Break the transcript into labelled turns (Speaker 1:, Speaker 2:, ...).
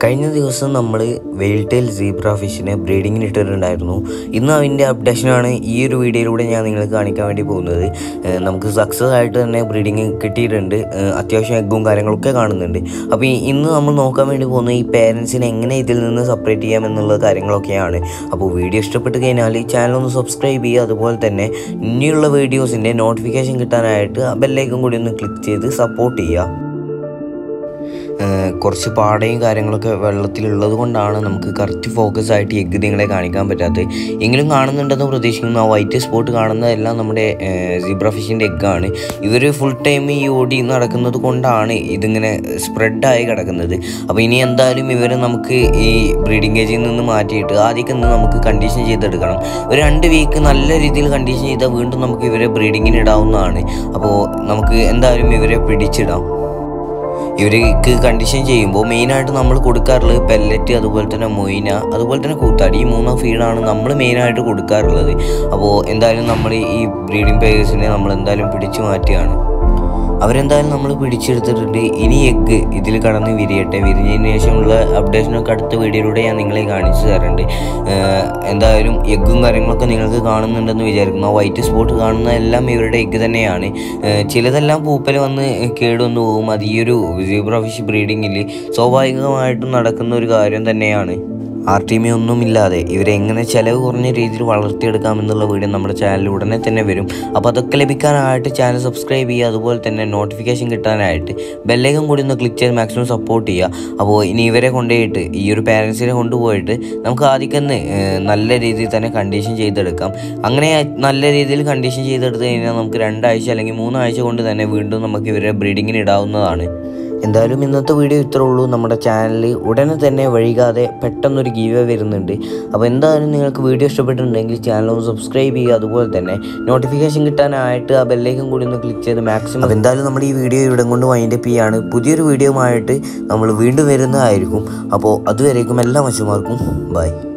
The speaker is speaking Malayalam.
Speaker 1: കഴിഞ്ഞ ദിവസം നമ്മൾ വെയിൽടെയിൽ സീബ്ര ഫിഷിനെ ബ്രീഡിങ്ങിന് ഇട്ടിട്ടുണ്ടായിരുന്നു ഇന്ന് അതിൻ്റെ അപ്ഡേഷനാണ് ഈ ഒരു വീഡിയോയിലൂടെ ഞാൻ നിങ്ങൾക്ക് കാണിക്കാൻ വേണ്ടി പോകുന്നത് ഏഹ് നമുക്ക് സക്സസ് ആയിട്ട് തന്നെ ബ്രീഡിങ് കിട്ടിയിട്ടുണ്ട് ഏഹ് അത്യാവശ്യം എഗ്ഗും കാര്യങ്ങളൊക്കെ കാണുന്നുണ്ട് അപ്പോൾ ഈ- ഇന്ന് നമ്മൾ നോക്കാൻ വേണ്ടി പോകുന്നത് ഈ പേരൻസിനെ എങ്ങനെ ഇതിൽ നിന്ന് സെപ്പറേറ്റ് ചെയ്യാം എന്നുള്ള കാര്യങ്ങളൊക്കെയാണ് അപ്പോൾ വീഡിയോ ഇഷ്ടപ്പെട്ട് കഴിഞ്ഞാൽ ഈ ചാനൽ ഒന്ന് സബ്സ്ക്രൈബ് ചെയ്യുക അതുപോലെ തന്നെ ഇനിയുള്ള വീഡിയോസിൻ്റെ നോട്ടിഫിക്കേഷൻ കിട്ടാനായിട്ട് ആ ബെല്ലൈക്കും കൂടി ഒന്ന് ക്ലിക്ക് ചെയ്ത് സപ്പോർട്ട് ചെയ്യുക ഏഹ് കുറച്ച് പാടയും കാര്യങ്ങളൊക്കെ വെള്ളത്തിലുള്ളത് കൊണ്ടാണ് നമുക്ക് കറക്റ്റ് ഫോക്കസ് ആയിട്ട് എഗ്ഗ് നിങ്ങളെ കാണിക്കാൻ പറ്റാത്തത് എങ്കിലും കാണുന്നുണ്ടെന്ന് പ്രതീക്ഷിക്കുന്നു ആ വൈറ്റ് സ്പോട്ട് കാണുന്നതെല്ലാം നമ്മുടെ സീബ്ര ഫിഷിൻ്റെ എഗ്ഗാണ് ഇവർ ഫുൾ ടൈം ഈ ഓടി നടക്കുന്നത് കൊണ്ടാണ് ഇതിങ്ങനെ സ്പ്രെഡായി കിടക്കുന്നത് അപ്പോൾ ഇനി എന്തായാലും ഇവരെ നമുക്ക് ഈ ബ്രീഡിംഗ് കേജിൽ നിന്ന് മാറ്റിയിട്ട് ആദ്യമൊക്കെ ഒന്ന് നമുക്ക് കണ്ടീഷൻ ചെയ്തെടുക്കണം ഒരു രണ്ട് വീക്ക് നല്ല രീതിയിൽ കണ്ടീഷൻ ചെയ്താൽ വീണ്ടും നമുക്ക് ഇവരെ ബ്രീഡിങ്ങിന് ഇടാവുന്നതാണ് അപ്പോൾ നമുക്ക് എന്തായാലും ഇവരെ പിടിച്ചിടാം ഇവർക്ക് കണ്ടീഷൻ ചെയ്യുമ്പോൾ മെയിനായിട്ട് നമ്മൾ കൊടുക്കാറുള്ളത് പെല്ലറ്റ് അതുപോലെ തന്നെ മൊയിന അതുപോലെ തന്നെ കൂത്താടി ഈ മൂന്ന് ഫീഡാണ് നമ്മൾ മെയിനായിട്ട് കൊടുക്കാറുള്ളത് അപ്പോൾ എന്തായാലും നമ്മൾ ഈ ബ്രീഡിംഗ് പേഴ്സിനെ നമ്മൾ എന്തായാലും പിടിച്ചു മാറ്റുകയാണ് അവരെന്തായാലും നമ്മൾ പിടിച്ചെടുത്തിട്ടുണ്ട് ഇനി എഗ്ഗ് ഇതിൽ കടന്ന് വിരിയട്ടെ വിരിഞ്ഞതിന് ശേഷമുള്ള അപ്ഡേഷനൊക്കെ അടുത്ത വീഡിയോയിലൂടെ ഞാൻ നിങ്ങളെ കാണിച്ചു തരുന്നുണ്ട് ഏഹ് എന്തായാലും എഗ്ഗും കാര്യങ്ങളൊക്കെ നിങ്ങൾക്ക് കാണുന്നുണ്ടെന്ന് വിചാരിക്കുന്നു ആ വൈറ്റ് സ്പോട്ട് കാണുന്ന എല്ലാം ഇവരുടെ എഗ്ഗ് തന്നെയാണ് ഏഹ് ചിലതെല്ലാം പൂപ്പൽ വന്ന് കേടുവന്ന് പോകും അത് ഈ ഒരു സീബ്ര ഫിഷ് ബ്രീഡിങ്ങിൽ സ്വാഭാവികമായിട്ടും നടക്കുന്ന ഒരു കാര്യം തന്നെയാണ് ആർട്ടിമി ഒന്നുമില്ലാതെ ഇവരെ എങ്ങനെ ചിലവ് കുറഞ്ഞ രീതിയിൽ വളർത്തിയെടുക്കാമെന്നുള്ള വീഡിയോ നമ്മുടെ ചാനലിൽ ഉടനെ തന്നെ വരും അപ്പോൾ അതൊക്കെ ലഭിക്കാനായിട്ട് ചാനൽ സബ്സ്ക്രൈബ് ചെയ്യുക അതുപോലെ തന്നെ നോട്ടിഫിക്കേഷൻ കിട്ടാനായിട്ട് ബെല്ലേക്കും കൂടി ഒന്ന് ക്ലിക്ക് ചെയ്ത് മാക്സിമം സപ്പോർട്ട് ചെയ്യുക അപ്പോൾ ഇനി ഇവരെ കൊണ്ടുപോയിട്ട് ഈ ഒരു പാരൻസിനെ കൊണ്ടുപോയിട്ട് നമുക്ക് ആദ്യമൊന്ന് നല്ല രീതിയിൽ തന്നെ കണ്ടീഷൻ ചെയ്തെടുക്കാം അങ്ങനെ നല്ല രീതിയിൽ കണ്ടീഷൻ ചെയ്തെടുത്ത് കഴിഞ്ഞാൽ നമുക്ക് രണ്ടാഴ്ച അല്ലെങ്കിൽ മൂന്നാഴ്ച കൊണ്ട് തന്നെ വീണ്ടും നമുക്ക് ഇവരെ ബ്രീഡിങ്ങിന് ഇടാവുന്നതാണ് എന്തായാലും ഇന്നത്തെ വീഡിയോ ഇത്രേ ഉള്ളൂ നമ്മുടെ ചാനലിൽ ഉടനെ തന്നെ വൈകാതെ പെട്ടെന്നൊരു ഗീവ വരുന്നുണ്ട് അപ്പോൾ എന്തായാലും നിങ്ങൾക്ക് വീഡിയോ ഇഷ്ടപ്പെട്ടിട്ടുണ്ടെങ്കിൽ ചാനൽ ഒന്ന് സബ്സ്ക്രൈബ് ചെയ്യുക അതുപോലെ തന്നെ നോട്ടിഫിക്കേഷൻ കിട്ടാനായിട്ട് ആ ബെല്ലേക്കും കൂടി ഒന്ന് ക്ലിക്ക് ചെയ്ത് മാക്സിമം അപ്പോൾ എന്തായാലും നമ്മൾ ഈ വീഡിയോ ഇവിടെ കൊണ്ട് വൈൻഡപ്പ് ചെയ്യാണ് പുതിയൊരു വീഡിയോ ആയിട്ട് നമ്മൾ വീണ്ടും വരുന്നതായിരിക്കും അപ്പോൾ അതുവരേക്കും എല്ലാ മച്ചുമാർക്കും ബൈ